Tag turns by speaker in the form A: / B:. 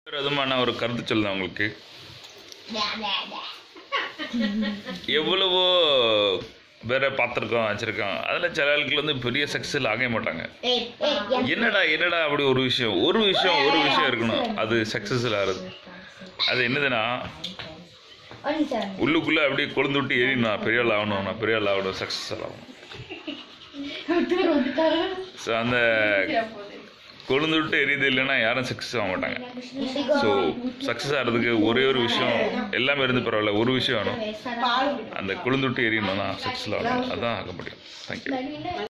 A: வேறு எதுவும் நான் ஒரு கருத்து சொல்லுதேன் உங்களுக்கு எவ்வளவோ வேற பார்த்துருக்கோம் வச்சிருக்கோம் அதில் சில ஆட்கள் வந்து பெரிய சக்ஸஸில் ஆக மாட்டாங்க என்னடா என்னடா அப்படி ஒரு விஷயம் ஒரு விஷயம் ஒரு விஷயம் இருக்கணும் அது சக்ஸஸில் ஆகுது அது என்னதுன்னா உள்ளுக்குள்ளே அப்படியே கொழுந்து விட்டு ஏறி நான் பெரிய ஆள் ஆகணும் நான் பெரிய ஆள் ஆகணும் சக்ஸஸ் ஆகணும் ஸோ அந்த கொழுந்து விட்டு எரியுது இல்லைன்னா யாரும் சக்ஸஸ் ஆக மாட்டாங்க ஸோ சக்ஸஸ் ஆகிறதுக்கு ஒரே ஒரு விஷயம் எல்லாமே இருந்து பரவாயில்ல ஒரு விஷயம் வேணும் அந்த கொழுந்து விட்டு எரியணும்னா சக்ஸஸ் ஆகணும் அதான் ஆக முடியும் தேங்க்யூ